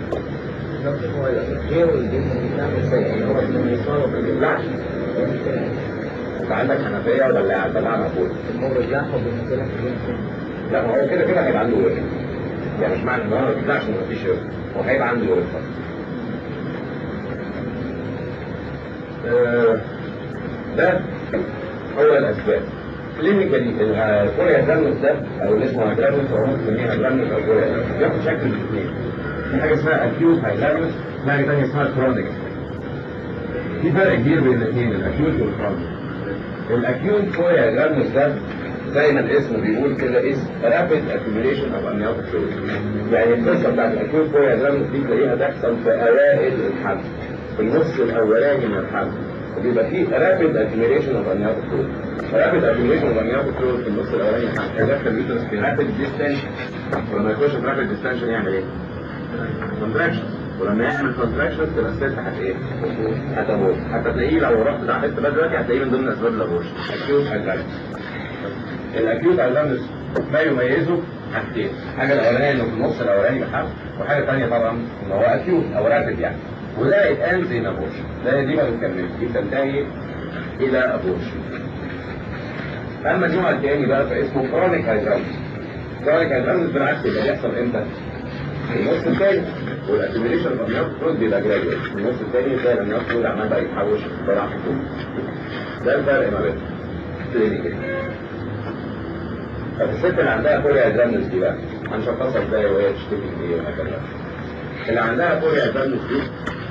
لا انت عندك حنفيه ولا لا البلاعه مقفوله لا ما هو كده كده هيبقى عنده ورث يعني مش معنى ان هو ما بيطلعش ان مفيش ورث هو هيبقى عنده ورث آه، ده هو الاسباب كلينيكالي الكوريا جرانوس ده او اللي اسمه جرانوس او ممكن نسميها جرانوس او كوريا جرانوس بياخد شكل من الاثنين في حاجه اسمها اكيوت هايلاجرس في حاجه ثانيه اسمها كرونيك في فرق كبير بين الاثنين الاكيوت والكرونيك الاكيوت كوريا جرانوس ده زي ما الاسم بيقول كده is rapid accumulation of amniotic fluid يعني القصه بتاعت الاكيوت كوريا جرانوس دي تلاقيها تحصل في اوائل الحمل في النص الاولاني من الحمل وبيبقى فيه rapid accumulation of amniotic fluid rapid accumulation of amniotic fluid في النص الاولاني من الحمل هيدخل اليوترس في rapid distension ولما يخش في rapid distension يعمل ايه؟ contractions ولما يعمل contractions تبقى الست هت ايه؟ هتموت حتى تلاقيه لو رحت لاحظت بقى دلوقتي هتلاقيه من ضمن اسباب الابورشن acute hydrangeal الاكيوت هايلاندس ما يميزه حاجتين حاجه الاولانيه انه في النص الاولاني بحاجه وحاجه ثانيه طبعا ان هو اكيوت او رابد يعني وده اتقال زي ابورشن ده دي ما بتكملش دي بتنتهي الى ابورشن اما النوع الثاني بقى فاسمه كرونيك هايدراليس كرونيك هايدراليس بالعكس يبقى بيحصل امتى؟ في النص الثاني والاكيوميليشن اوف امنيوت فلويد بيبقى جراديوال في النص الثاني تلاقي الامنيوت فلويد عمال بقى يتحوش طالع في فوق ده الفرق ما بينهم كلينيكال طب الست اللي عندها كوريا ادرانوس دي بقى هنشخصها ازاي وهي تشتكي من ايه وهكذا اللي عندها كوريا ادرانوس دي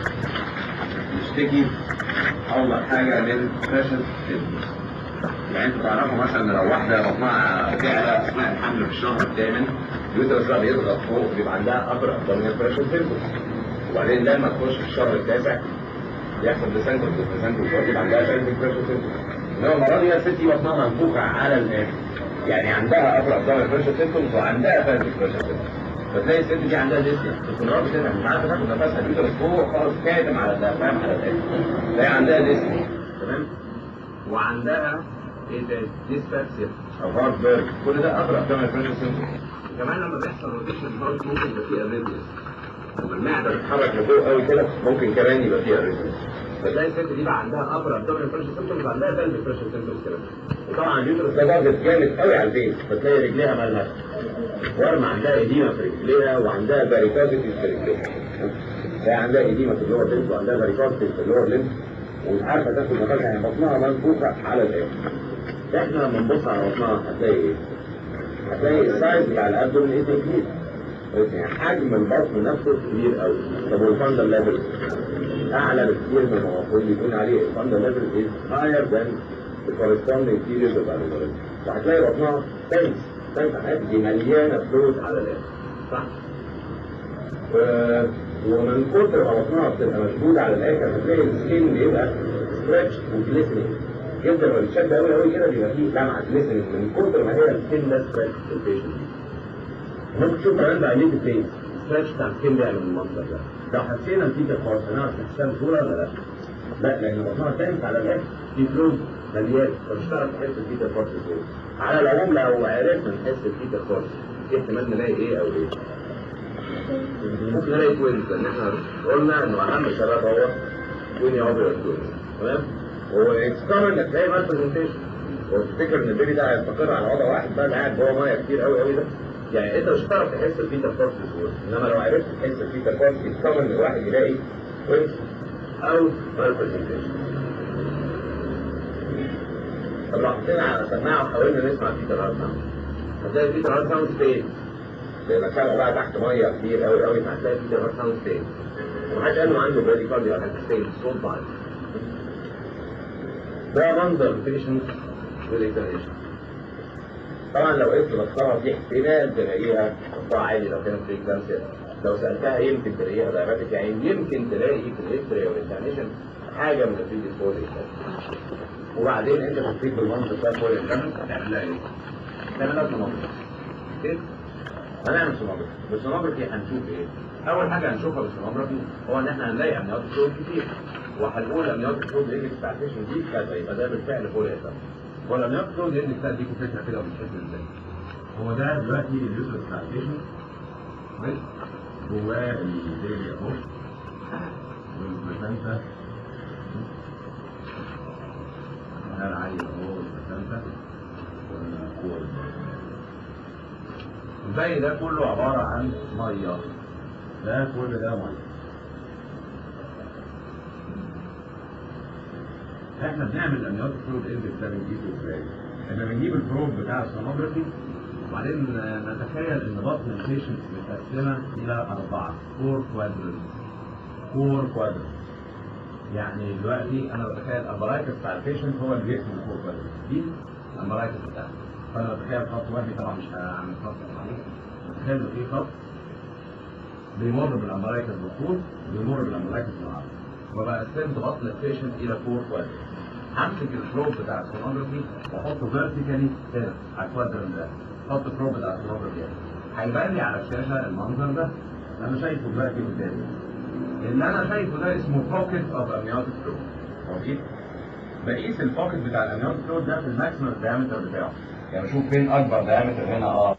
تشتكي اول حاجه من بريشر يعني انتوا تعرفوا مثلا ان لو واحده بطنها تعلى اثناء الحمل في الشهر الثامن اليوترس بقى بيضغط فوق بيبقى عندها ابر ابدومينال بريشر سيمبتومز وبعدين لما تخش في الشهر التاسع يحصل ديسنتر ديسنتر يبقى عندها بيرفكت بريشر سيمبتومز انما المره دي الست دي بطنها منفوخه على الاخر يعني عندها ابر ابدومينال بريشر سيمبتومز وعندها بيرفكت بريشر سيمبتومز فتلاقي الست دي عندها ديسنيا باستمرار بتنها مش عارفه تاخد نفسها اليوترس فوق خالص كاتم على الدفام على الاخر تلاقي عندها ديسنيا تمام وعندها ايه ده ديسباكسيا او هارد بيرن كل ده ابر ابدومينال بريشر سيمبتومز كمان لما بيحصل روتيشن هارت ممكن يبقى فيه اريثميا لما المعده بتتحرك لفوق قوي كده ممكن كمان يبقى فيها اريثميا فتلاقي الست دي بقى عندها ابر ابدومينال بريشر سيمبتومز وعندها بلد بريشر سيمبتومز كمان وطبعا اليوترس ده ضاغط جامد قوي على البيت فتلاقي رجليها مالها ورم عندها اديمه في رجليها وعندها باريكوزيتي في رجليها هي عندها اديمه في اللور ليمف وعندها باريكوزيتي في اللور ليمف ومش عارفه تاخد نفسها يعني بطنها منفوخه على الاخر احنا لما نبص على بطنها هتلاقي ايه؟ هتلاقي السايز بتاع الابدومين ايه كبير يعني حجم البطن نفسه كبير قوي طب والفندل ليفل اعلى بكثير من ما المفروض يكون عليه الفندل ليفل is higher than the corresponding period of algorithm وهتلاقي بطنها تنس تنس حاجات دي مليانه فلوس على الاخر صح؟ و... ومن كتر ما بطنها بتبقى مشدوده على الاخر هتلاقي السكين بيبقى ستريتش وجليسنينج جدا لما بيتشد قوي قوي كده بيبقى فيه لمعه جليسنينج من كتر ما هي السكين ده ستريتش في البيشنت ممكن تشوف كمان بقى ليه فين ستريتش بتاع السكين بيعمل المنظر ده لو حسينا ان في تقاعس هنعرف نحسها بسهوله ولا لا؟ لا لان بطنها تنس على الاخر في فلوس مليان فمش هتعرف تحس في تقاعس ازاي على العموم لو عرفنا نحس في تقاعس في احتمال نلاقي ايه او ايه؟ ممكن نلاقي توينز لان احنا قلنا انه اهم سبب هو تويني اوبرا توينز تمام؟ هو اكسترنال انك تلاقي مال برزنتيشن وتفتكر ان البيبي ده هيستقر على وضع واحد بقى قاعد جوه ميه كتير قوي قوي ده يعني انت مش هتعرف تحس البيتا فورس بسهوله انما لو عرفت تحس البيتا فورس يتصور ان الواحد يلاقي توينز او مال برزنتيشن طب لو حطينا على سماعه وحاولنا نسمع البيتا هارت ساوند هتلاقي البيتا هارت ساوند فين؟ لانك سامع بقى تحت ميه كتير قوي قوي فهتلاقي البيتا هارت ساوند فين؟ ومحدش قال له عنده برادي كارديو ولا حاجه صوت ضعيف ده منظر البيشنت والاكزامينشن طبعا لو قلت بصها في احتمال تلاقيها بصها عادي لو كانت في كانسر لو سالتها يمكن تلاقيها دايابيتك يعني يمكن تلاقي في الاكس راي والاكزامينشن حاجه من الفيديو فول وبعدين انت بتصيب بالمنظر ده فول الجنب هتعمل لها ايه؟ تعمل لها تنظر اوكي هنعمل سونوجرافي بالسونوجرافي هنشوف ايه؟ اول حاجه هنشوفها بالسونوجرافي هو ان احنا هنلاقي امنيات فلويد كتير وهنقول امنيات فلويد اندكس بتاع البيشنت دي كذا يبقى ده بالفعل فول اس هو الامنيات فلويد اندكس ده اديكم فكره كده وبتحس ازاي هو ده دلوقتي اليوزر بتاع البيشنت كويس جواه الديلي اهو والبلاسنتا ده العيل اهو والبلاسنتا والكور الباقي ده كله عبارة عن مية ده كل ده مية احنا بنعمل امنيات فلويد اندكس ده بنجيبه ازاي؟ احنا بنجيب البروب بتاع السونوجرافي وبعدين نتخيل ان بطن البيشنت متقسمه الى اربعه فور كوادرنت فور كوادرنت يعني دلوقتي انا بتخيل الامبرايكس بتاع البيشنت هو الجسم الفور كوادرنت دي الامبرايكس بتاعته فانا بتخيل خط وهمي طبعا مش هعمل خط عليه بتخيل إن في خط بيمر بالامبرايكس بالطول بيمر بالامبرايكس بالعرض وبقى قسمت بطن البيشنت الى فور كوادرنت همسك البروب بتاع السونوجرافي واحطه فيرتيكالي هنا على الكوادرنت ده احط البروب بتاع السونوجرافي هنا هيبان لي على الشاشه المنظر ده انا شايفه دلوقتي قدامي اللي انا شايفه ده اسمه بوكيت اوف امنيوتيك فلويد اوكي بقيس البوكيت بتاع الامنيوتيك فلويد ده في الماكسيمم دايمتر بتاعه يعني اشوف فين اكبر دايمتر هنا اه